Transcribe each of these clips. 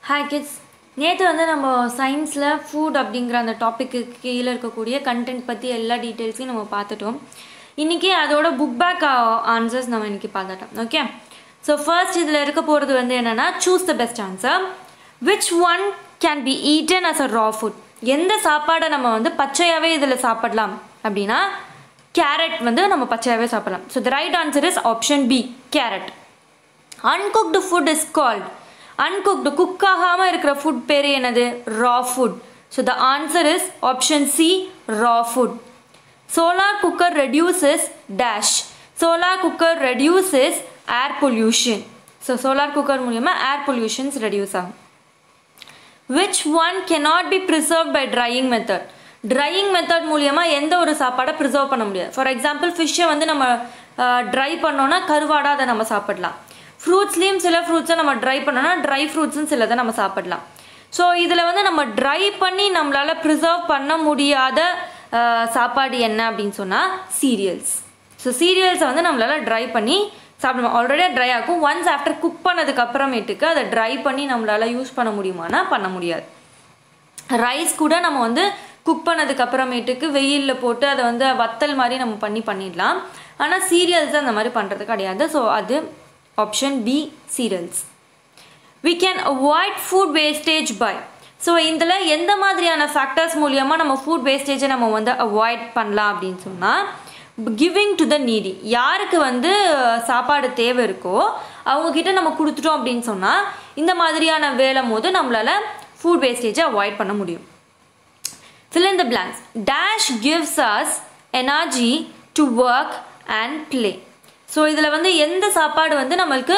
hi kids நேற்று வந்து நம்ம சயின்ஸில் ஃபுட் அப்படிங்கிற அந்த டாப்பிக்கு கீழே இருக்கக்கூடிய கண்டென்ட் பற்றி எல்லா டீட்டெயில்ஸையும் நம்ம பார்த்துட்டோம் இன்றைக்கி அதோட புக் பேக் ஆன்சர்ஸ் நம்ம இன்றைக்கி பார்த்துட்டோம் ஓகே ஸோ ஃபர்ஸ்ட் இதில் இருக்க போகிறது வந்து என்னென்னா choose the best answer which one can be eaten as a raw food எந்த சாப்பாடை நம்ம வந்து பச்சையாகவே இதில் சாப்பிடலாம் அப்படின்னா கேரட் வந்து நம்ம பச்சையாகவே சாப்பிடலாம் so the right answer is option B carrot uncooked food is called uncooked cook ஆகாமல் இருக்கிற ஃபுட் பேர் என்னது raw food so the answer is option C raw food solar cooker reduces dash solar cooker reduces air pollution so solar cooker மூலியமாக air pollutions reduce ஆகும் which one cannot be preserve by drying method drying method மூலியமாக எந்த ஒரு சாப்பாடை preserve பண்ண முடியாது for example ஃபிஷ்ஷை வந்து நம்ம ட்ரை பண்ணோன்னா கருவாடாக அதை நம்ம சாப்பிடலாம் ஃப்ரூட்ஸ்லேயும் சில ஃப்ரூட்ஸை நம்ம ட்ரை பண்ணோன்னா ட்ரை ஃப்ரூட்ஸ்னு சிலதை நம்ம சாப்பிடலாம் ஸோ இதில் வந்து நம்ம ட்ரை பண்ணி நம்மளால் ப்ரிசர்வ் பண்ண முடியாத அஹ், சாப்பாடு என்ன அப்படின்னு சொன்னால் சீரியல்ஸ் ஸோ சீரியல்ஸை வந்து நம்மளால் ட்ரை பண்ணி சாப்பிடுவோம் ஆல்ரெடி ட்ரை ஆகும் ஒன்ஸ் ஆஃப்டர் குக் பண்ணதுக்கு அப்புறமேட்டுக்கு அதை ட்ரை பண்ணி நம்மளால் யூஸ் பண்ண முடியுமானா பண்ண முடியாது ரைஸ் கூட நம்ம வந்து குக் பண்ணதுக்கு அப்புறமேட்டுக்கு வெயிலில் போட்டு அதை வந்து வத்தல் மாதிரி நம்ம பண்ணி பண்ணிடலாம் ஆனால் சீரியல்ஸ் அந்த மாதிரி பண்ணுறது கிடையாது ஸோ அது option B cereals we can avoid food wastage by so இதில் எந்த மாதிரியான ஃபேக்டர்ஸ் மூலியமாக நம்ம ஃபுட் வேஸ்டேஜை நம்ம வந்து அவாய்ட் பண்ணலாம் அப்படின்னு சொன்னால் கிவிங் டு த நீடி யாருக்கு வந்து சாப்பாடு தேவை இருக்கோ அவங்கக்கிட்ட நம்ம கொடுத்துட்டோம் அப்படின்னு சொன்னால் இந்த மாதிரியான வேலை போது நம்மளால் ஃபுட் வேஸ்டேஜை அவாய்ட் பண்ண முடியும் fill in the blanks dash gives us energy to work and play so இதில் வந்து எந்த சாப்பாடு வந்து நம்மளுக்கு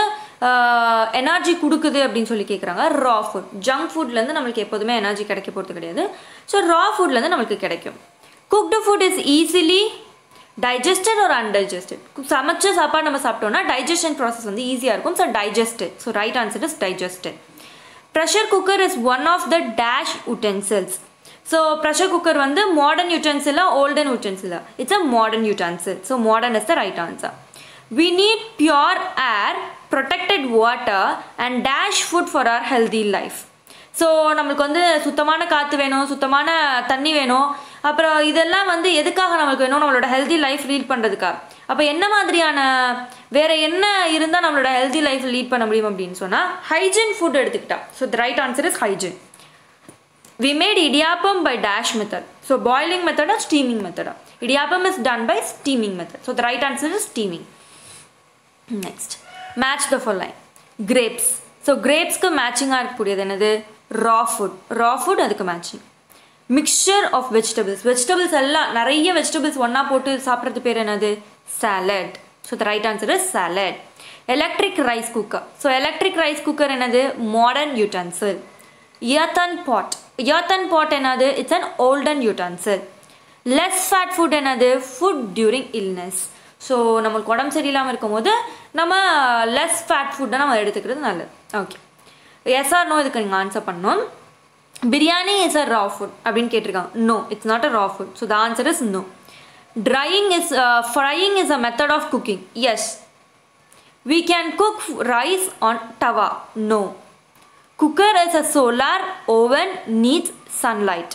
எனர்ஜி கொடுக்குது அப்படின்னு சொல்லி கேட்குறாங்க ரா ஃபுட் ஜங்க் ஃபுட்லேருந்து நம்மளுக்கு எப்போதுமே எனர்ஜி கிடைக்க போகிறது கிடையாது ஸோ ரா ஃபுட்லேருந்து நம்மளுக்கு கிடைக்கும் cooked food is easily digested ஒரு அன்டைஜஸ்டட் சமைச்ச சாப்பாடு நம்ம சாப்பிட்டோம்னா டைஜஷன் ப்ராசஸ் வந்து ஈஸியாக இருக்கும் so digested so right answer is digested pressure cooker is one of the dash utensils so pressure cooker வந்து மாடர்ன் யூட்டன்சிலா ஓல்டன் யூட்டன்சிலா it's a modern utensil so modern is the right answer we need pure air protected water and dash food for our healthy life so நம்மளுக்கு வந்து சுத்தமான காற்று வேணும் சுத்தமான தண்ணி வேணும் அப்புறம் இதெல்லாம் வந்து எதுக்காக நம்மளுக்கு வேணும் நம்மளோட ஹெல்தி லைஃப் லீட் பண்ணுறதுக்கா அப்போ என்ன மாதிரியான வேற என்ன இருந்தால் நம்மளோட ஹெல்தி லைஃப் லீட் பண்ண முடியும் அப்படின்னு சொன்னால் ஹைஜீன் ஃபுட் எடுத்துக்கிட்டா so the right answer is hygiene we made idiyappam by dash method so boiling method or steaming method idiyappam is done by steaming method so the right answer is steaming next match the following grapes so grapesக்கு மேட்சிங்காக இருக்கக்கூடியது என்னது raw food raw food அதுக்கு matching mixture of vegetables vegetables எல்லாம் நிறைய vegetables ஒன்றா போட்டு சாப்பிட்றது பேர் என்னது salad so the right answer is salad electric rice cooker so electric rice cooker என்னது modern utensil earthen pot earthen pot என்னது it's an olden utensil less fat food என்னது ஃபுட் டியூரிங் இல்னஸ் ஸோ நம்மளுக்கு உடம்பு சரியில்லாமல் இருக்கும்போது நம்ம less fat ஃபுட்டை நம்ம எடுத்துக்கிறது நல்லது ஓகே எஸ் ஆர் நோ இதுக்கு நீங்கள் ஆன்சர் பண்ணணும் biryani is a raw food அப்படின்னு கேட்டிருக்காங்க no it's not a raw food so the answer is no drying is frying is a method of cooking yes we can cook rice on tawa no cooker is a solar oven needs sunlight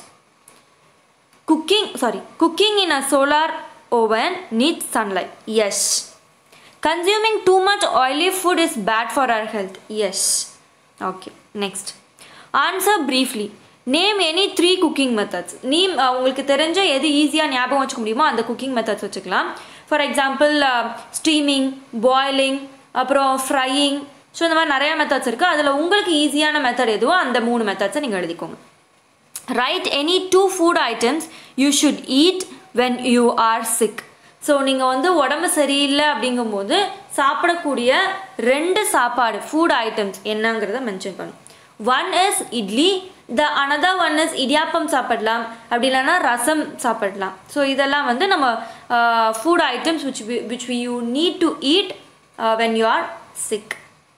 cooking sorry cooking in a solar oven needs sunlight yes consuming too much oily food is bad for our health yes okay next answer briefly name any three cooking methods நீ அஹ், உங்களுக்கு தெரிஞ்ச எது ஈஸியாக ஞாபகம் வச்சுக்க முடியுமோ அந்த குக்கிங் மெத்தட்ஸ் வச்சுக்கலாம் ஃபார் எக்ஸாம்பிள் ஸ்டீமிங் பாய்லிங் அப்புறம் ஃப்ரையிங் ஸோ இந்த மாதிரி நிறைய மெத்தட்ஸ் இருக்குது அதில் உங்களுக்கு ஈஸியான மெத்தட் எதுவோ அந்த மூணு மெத்தட்ஸை நீங்கள் எழுதிக்கோங்க right any two food items you should eat when you are sick so நீங்கள் வந்து உடம்பு சரியில்லை அப்படிங்கும்போது சாப்பிடக்கூடிய ரெண்டு சாப்பாடு ஃபுட் ஐட்டம்ஸ் என்னங்கிறத மென்ஷன் பண்ணும் one is idli the another one is idiyappam சாப்பிடலாம் அப்படி இல்லைன்னா ரசம் சாப்பிடலாம் ஸோ இதெல்லாம் வந்து நம்ம food items which which you need to eat when you are sick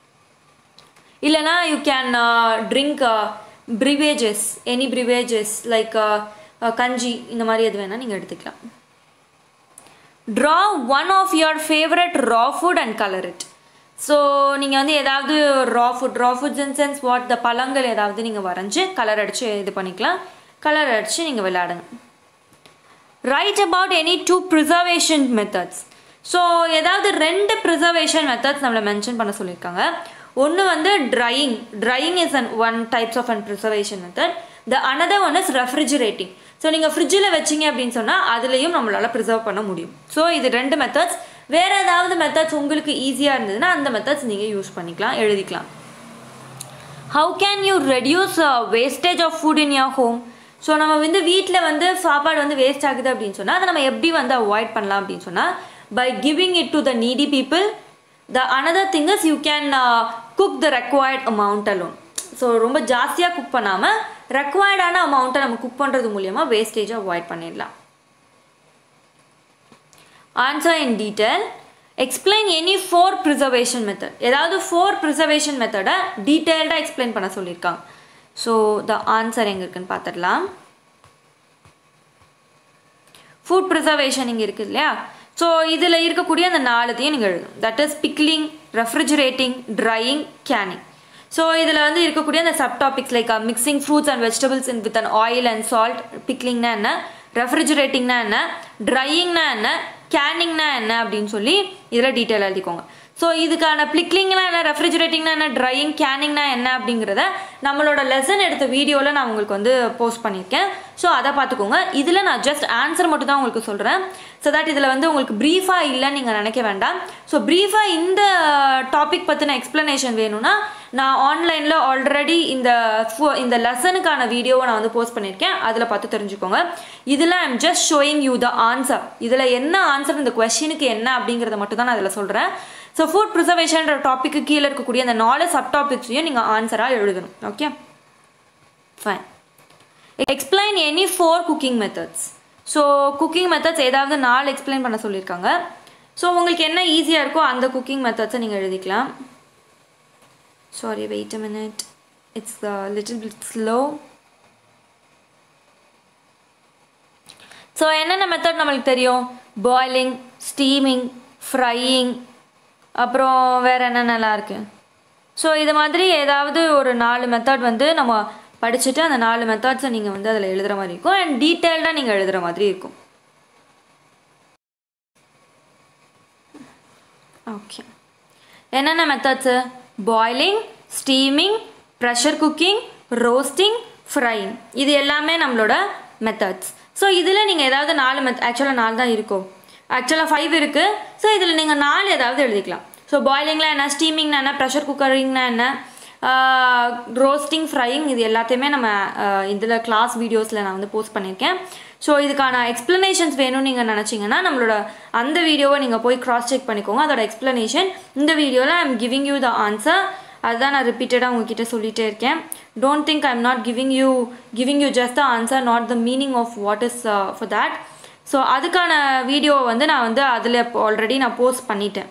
இல்லைனா you can drink beverages any beverages like kanji இந்த மாதிரி எது வேணால் நீங்கள் எடுத்துக்கலாம் draw one of your favourite raw food and colour it so நீங்கள் வந்து ஏதாவது raw food raw foods in sense what the பழங்கள் ஏதாவது நீங்கள் வரைஞ்சி கலர் அடித்து இது பண்ணிக்கலாம் கலர் அடித்து நீங்கள் விளையாடுங்க write about any two preservation methods so ஏதாவது ரெண்டு ப்ரிசர்வேஷன் மெத்தட்ஸ் நம்மளை மென்ஷன் பண்ண சொல்லியிருக்காங்க ஒன்று வந்து drying drying is an one types of an preservation method the another one is refrigerating so நீங்கள் ஃப்ரிட்ஜில் வச்சிங்க அப்படின்னு சொன்னால் அதுலேயும் நம்மளால் ப்ரிசர்வ் பண்ண முடியும் ஸோ இது ரெண்டு மெத்தட்ஸ் வேறு ஏதாவது மெத்தட்ஸ் உங்களுக்கு ஈஸியாக இருந்ததுன்னா அந்த மெத்தட்ஸ் நீங்கள் யூஸ் பண்ணிக்கலாம் எழுதிக்கலாம் how can you reduce wastage of food in your home so நம்ம வந்து வீட்டில் வந்து சாப்பாடு வந்து வேஸ்ட் ஆகுது அப்படின்னு சொன்னால் அதை நம்ம எப்படி வந்து அவாய்ட் பண்ணலாம் அப்படின்னு சொன்னால் by giving it to the needy people the another thing is you can cook the required amount alone so ரொம்ப ஜாஸ்தியாக குக் பண்ணாமல் ரெக்வயர்டான அமௌண்ட்டை நம்ம குக் பண்ணுறது மூலியமாக வேஸ்டேஜை அவாய்ட் பண்ணிடலாம் answer in detail explain any four preservation method ஏதாவது ஃபோர் ப்ரிசர்வேஷன் மெத்தடை டீட்டெயில்டாக எக்ஸ்பிளைன் பண்ண சொல்லியிருக்காங்க ஸோ த ஆன்சர் எங்கே இருக்குன்னு பார்த்துடலாம் ஃபுட் ப்ரிசர்வேஷன் இங்கே இருக்குது இல்லையா ஸோ இதில் இருக்கக்கூடிய அந்த நாலுத்தையும் நீங்கள் எழுதணும் that is pickling refrigerating drying canning so இதில் வந்து இருக்கக்கூடிய அந்த sub topics like mixing fruits and vegetables in with an oil and salt பிக்லிங்னா என்ன ரெஃப்ரிஜரேட்டிங்னா என்ன ட்ரையிங்னா என்ன கேனிங்னா என்ன அப்படின்னு சொல்லி இதில் டீட்டெயில் எழுதிக்கோங்க ஸோ இதுக்கான பிளிக்லிங்னா என்ன ரெஃப்ரிஜரேட்டிங்னா என்ன ட்ரையிங் கேனிங்னா என்ன அப்படிங்கிறத நம்மளோட லெசன் எடுத்த வீடியோவில் நான் உங்களுக்கு வந்து போஸ்ட் பண்ணியிருக்கேன் ஸோ அதை பார்த்துக்கோங்க இதில் நான் ஜஸ்ட் ஆன்சர் மட்டும் தான் உங்களுக்கு சொல்கிறேன் ஸோ தட் இதில் வந்து உங்களுக்கு ப்ரீஃபாக இல்லைன்னு நீங்கள் நினைக்க வேண்டாம் ஸோ ப்ரீஃபாக இந்த டாபிக் பற்றின எக்ஸ்ப்ளனேஷன் வேணும்னா நான் ஆன்லைனில் ஆல்ரெடி இந்த ஃபு- இந்த லெசனுக்கான வீடியோவை நான் வந்து போஸ்ட் பண்ணியிருக்கேன் அதில் பார்த்து தெரிஞ்சுக்கோங்க இதில் I'm just showing you the answer இதில் என்ன ஆன்சர் இந்த கொஷினுக்கு என்ன அப்படிங்கிறத மட்டும் தான் நான் இதில் சொல்கிறேன் ஸோ ஃபுட் ப்ரிசர்வேஷன்ற டாப்பிக்கு கீழே இருக்கக்கூடிய அந்த நாலு சப் டாபிக்ஸையும் நீங்கள் ஆன்சராக எழுதணும் okay fine explain any four cooking methods so cooking methods ஏதாவது நாலு எக்ஸ்பிளைன் பண்ண சொல்லியிருக்காங்க ஸோ உங்களுக்கு என்ன ஈஸியாக இருக்கோ அந்த குக்கிங் மெத்தட்ஸை நீங்கள் எழுதிக்கலாம் sorry wait a minute it's little bit slow so என்னென்ன மெத்தட் நம்மளுக்கு தெரியும் பாய்லிங் ஸ்டீமிங் ஃப்ரையிங் அப்புறம் வேறு என்னென்னலாம் இருக்குது ஸோ இது மாதிரி ஏதாவது ஒரு நாலு மெத்தட் வந்து நம்ம படிச்சுட்டு அந்த நாலு மெத்தட்ஸை நீங்கள் வந்து அதில் எழுதுகிற மாதிரி இருக்கும் அண்ட் டீட்டெயில்டாக நீங்கள் எழுதுகிற மாதிரி இருக்கும் ஓகே என்னென்ன methods boiling steaming pressure cooking roasting frying இது எல்லாமே நம்மளோட மெத்தட்ஸ் ஸோ இதில் நீங்கள் ஏதாவது நாலு மெத் ஆக்சுவலாக நாலு தான் இருக்கும் ஆக்சுவலாக ஃபைவ் இருக்குது ஸோ இதில் நீங்கள் நாலு ஏதாவது எழுதிக்கலாம் ஸோ பாய்லிங்லாம் என்ன ஸ்டீமிங்னா என்ன ப்ரெஷர் குக்கரிங்னா என்ன ரோஸ்டிங் ஃப்ரையிங் இது எல்லாத்தையுமே நம்ம இதில் கிளாஸ் வீடியோஸில் நான் வந்து போஸ்ட் பண்ணியிருக்கேன் ஸோ இதுக்கான எக்ஸ்ப்ளனேஷன்ஸ் வேணும்னு நீங்கள் நினச்சிங்கன்னா நம்மளோட அந்த வீடியோவை நீங்கள் போய் கிராஸ் செக் பண்ணிக்கோங்க அதோட எக்ஸ்ப்ளனேஷன் இந்த வீடியோவில் I'm giving you the answer அதுதான் நான் ரிப்பீட்டடாக உங்ககிட்ட சொல்லிகிட்டே இருக்கேன் don't think I'm not giving you giving you just the answer not the meaning of what is for that so அதுக்கான வீடியோவை வந்து நான் வந்து அதில் ஆல்ரெடி நான் போஸ்ட் பண்ணிட்டேன்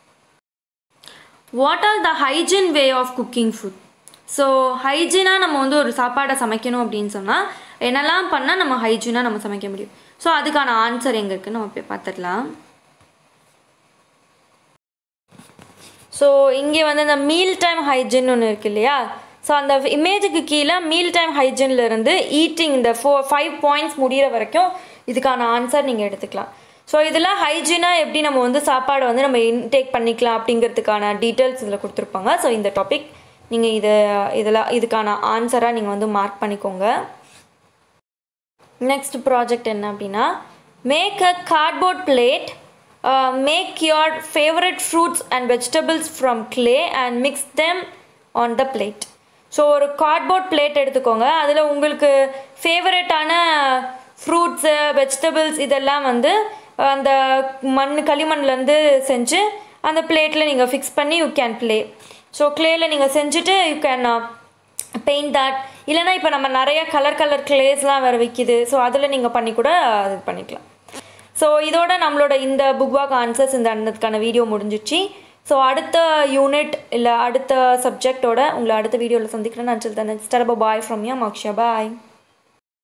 what are the hygiene way of cooking food so ஹைஜீனாக நம்ம வந்து ஒரு சாப்பாடை சமைக்கணும் அப்படின்னு சொன்னால் என்னெல்லாம் பண்ணால் நம்ம ஹைஜீனாக நம்ம சமைக்க முடியும் ஸோ அதுக்கான ஆன்சர் எங்கே இருக்குன்னு நம்ம போய் பார்த்துடலாம் ஸோ இங்கே வந்து இந்த மீல் டைம் ஹைஜீன் ஒன்று இருக்கு இல்லையா ஸோ அந்த இமேஜுக்கு கீழே மீல் டைம் ஹைஜீன்ல இருந்து ஈட்டிங் இந்த ஃபோர் ஃபைவ் பாயிண்ட்ஸ் முடிகிற வரைக்கும் இதுக்கான ஆன்சர் நீங்கள் எடுத்துக்கலாம் ஸோ இதில் ஹைஜீனாக எப்படி நம்ம வந்து சாப்பாடை வந்து நம்ம இன்டேக் பண்ணிக்கலாம் அப்படிங்கிறதுக்கான டீட்டெயில்ஸ் இதில் கொடுத்துருப்பாங்க ஸோ இந்த டாபிக் நீங்கள் இதை இதில் இதுக்கான ஆன்சராக நீங்கள் வந்து மார்க் பண்ணிக்கோங்க நெக்ஸ்ட் ப்ராஜெக்ட் என்ன அப்படின்னா make a cardboard plate make your favourite fruits and vegetables from clay and mix them on the plate so ஒரு கார்ட்போர்ட் பிளேட் எடுத்துக்கோங்க அதில் உங்களுக்கு ஃபேவரட்டான ஃப்ரூட்ஸு வெஜிடபிள்ஸ் இதெல்லாம் வந்து அந்த மண் களிமண்லேருந்து செஞ்சு அந்த பிளேட்டில் நீங்கள் ஃபிக்ஸ் பண்ணி யூ கேன் ப்ளே ஸோ க்ளேயில் நீங்கள் செஞ்சுட்டு யூ கேன் பெயிண்ட் தட் இல்லைனா இப்போ நம்ம நிறைய கலர் கலர் கிளேஸ்லாம் வேறு விற்கிது ஸோ அதில் நீங்கள் பண்ணி கூட இது பண்ணிக்கலாம் ஸோ இதோட நம்மளோட இந்த புக் வாக் ஆன்சர்ஸ் இந்த அதுக்கான வீடியோ முடிஞ்சிச்சு ஸோ அடுத்த யூனிட் இல்லை அடுத்த சப்ஜெக்டோட உங்களை அடுத்த வீடியோவில் சந்திக்கிறேன் நான் next bye from yeah மாக்ஷா bye